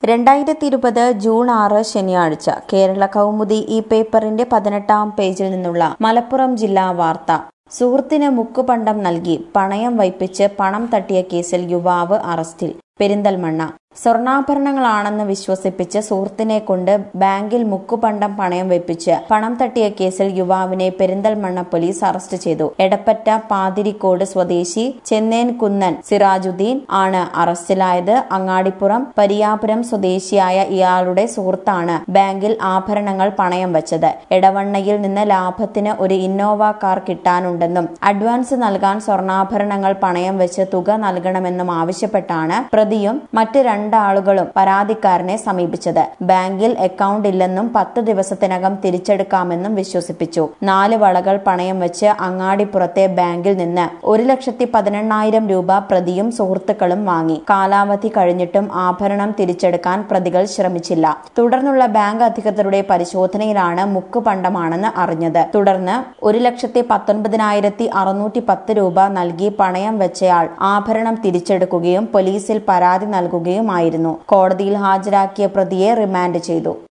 രണ്ടായിരത്തി ഇരുപത് ജൂൺ ആറ് ശനിയാഴ്ച കേരള കൗമുദി ഈ പേപ്പറിന്റെ പതിനെട്ടാം പേജിൽ നിന്നുള്ള മലപ്പുറം ജില്ലാ വാർത്ത സുഹൃത്തിന് മുക്കുപണ്ടം നൽകി പണയം വയ്പ്പിച്ച് പണം തട്ടിയ കേസിൽ യുവാവ് അറസ്റ്റിൽ പെരിന്തൽമണ്ണ സ്വർണ്ണാഭരണങ്ങളാണെന്ന് വിശ്വസിപ്പിച്ച് സുഹൃത്തിനെ കൊണ്ട് ബാങ്കിൽ മുക്കുപണ്ടം പണയം വെപ്പിച്ച് പണം തട്ടിയ കേസിൽ യുവാവിനെ പെരിന്തൽമണ്ണ പോലീസ് അറസ്റ്റ് ചെയ്തു എടപ്പറ്റ പാതിരിക്കോട് സ്വദേശി ചെന്നേൻ കുന്നൻ സിറാജുദ്ദീൻ ആണ് അറസ്റ്റിലായത് അങ്ങാടിപ്പുറം പരിയാപുരം സ്വദേശിയായ ഇയാളുടെ സുഹൃത്താണ് ബാങ്കിൽ ആഭരണങ്ങൾ പണയം വച്ചത് എടവണ്ണയിൽ നിന്ന് ലാഭത്തിന് ഒരു ഇന്നോവ കാർ കിട്ടാനുണ്ടെന്നും അഡ്വാൻസ് നൽകാൻ സ്വർണ്ണാഭരണങ്ങൾ പണയം വെച്ച് തുക നൽകണമെന്നും ആവശ്യപ്പെട്ടാണ് പ്രതിയും മറ്റ് രണ്ടാളുകളും പരാതിക്കാരനെ സമീപിച്ചത് ബാങ്കിൽ അക്കൗണ്ട് ഇല്ലെന്നും പത്ത് ദിവസത്തിനകം തിരിച്ചെടുക്കാമെന്നും വിശ്വസിപ്പിച്ചു നാല് വളകൾ പണയം വെച്ച് അങ്ങാടിപ്പുറത്തെ ബാങ്കിൽ നിന്ന് ഒരു ലക്ഷത്തി പതിനെണ്ണായിരം രൂപ പ്രതിയും സുഹൃത്തുക്കളും വാങ്ങി കാലാവധി കഴിഞ്ഞിട്ടും ആഭരണം തിരിച്ചെടുക്കാൻ പ്രതികൾ ശ്രമിച്ചില്ല തുടർന്നുള്ള ബാങ്ക് അധികൃതരുടെ പരിശോധനയിലാണ് മുക്കുപണ്ടമാണെന്ന് അറിഞ്ഞത് തുടർന്ന് ഒരു ലക്ഷത്തി പത്തൊൻപതിനായിരത്തി അറുന്നൂറ്റി പത്ത് രൂപ നൽകി പണയം വെച്ചയാൾ ആഭരണം തിരിച്ചെടുക്കുകയും പോലീസിൽ പരാതി നൽകുകയുമായിരുന്നു കോടതിയിൽ ഹാജരാക്കിയ പ്രതിയെ റിമാൻഡ് ചെയ്തു